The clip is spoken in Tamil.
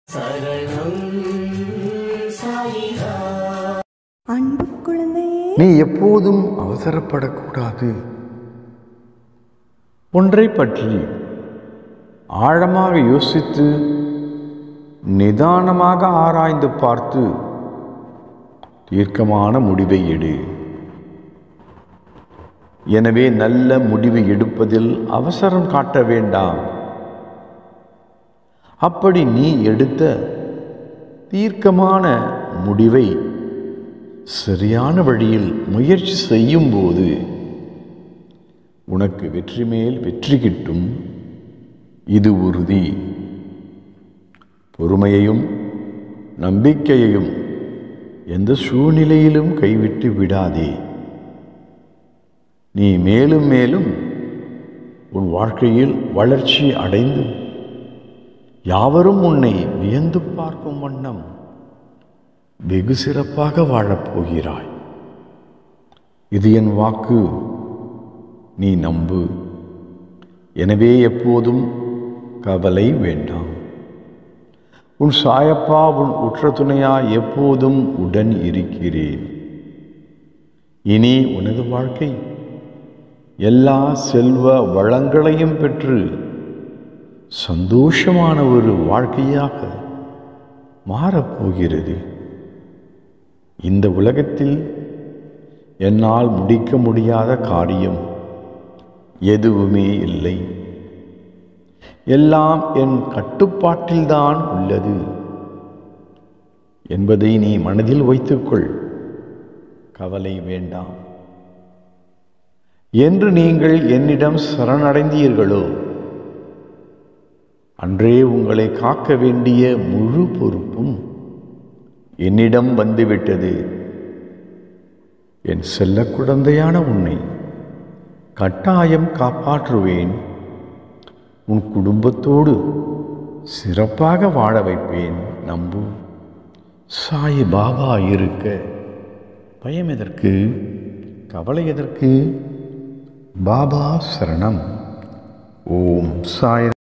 சரணம் சாயிரா அன்பு குழந்தையே நீ எப்போதும் அவசரப்படக்கூடாது ஒன்றை பற்றி ஆழமாக யோசித்து நிதானமாக ஆராய்ந்து பார்த்து தீர்க்கமான முடிவை எடு எனவே நல்ல முடிவை எடுப்பதில் அவசரம் காட்ட வேண்டாம் அப்படி நீ எடுத்த தீர்க்கமான முடிவை சரியான வழியில் முயற்சி செய்யும்போது உனக்கு வெற்றி மேல் வெற்றி கிட்டும் இது உறுதி பொறுமையையும் நம்பிக்கையையும் எந்த சூழ்நிலையிலும் கைவிட்டு விடாதே நீ மேலும் மேலும் உன் வாழ்க்கையில் வளர்ச்சி அடைந்து யாவரும் உன்னை வியந்து பார்க்கும் வண்ணம் வெகு சிறப்பாக வாழப்போகிறாய் இது என் வாக்கு நீ நம்பு எனவே எப்போதும் கவலை வேண்டாம் உன் சாயப்பா உன் உற்ற துணையா எப்போதும் உடன் இருக்கிறேன் இனி உனது வாழ்க்கை எல்லா செல்வ வளங்களையும் பெற்று சந்தோஷமான ஒரு வாழ்க்கையாக மாறப்போகிறது இந்த உலகத்தில் என்னால் முடிக்க முடியாத காரியம் எதுவுமே இல்லை எல்லாம் என் கட்டுப்பாட்டில்தான் உள்ளது என்பதை நீ மனதில் வைத்துக்கொள் கவலை வேண்டாம் என்று நீங்கள் என்னிடம் சரணடைந்தீர்களோ அன்றே உங்களை காக்க வேண்டிய முழு பொறுப்பும் என்னிடம் வந்துவிட்டது என் செல்ல குழந்தையான உன்னை கட்டாயம் காப்பாற்றுவேன் உன் குடும்பத்தோடு சிறப்பாக வாழ வைப்பேன் நம்பு சாய் பாபா இருக்க பயம் எதற்கு கவலை எதற்கு பாபா சரணம் ஓம் சாய்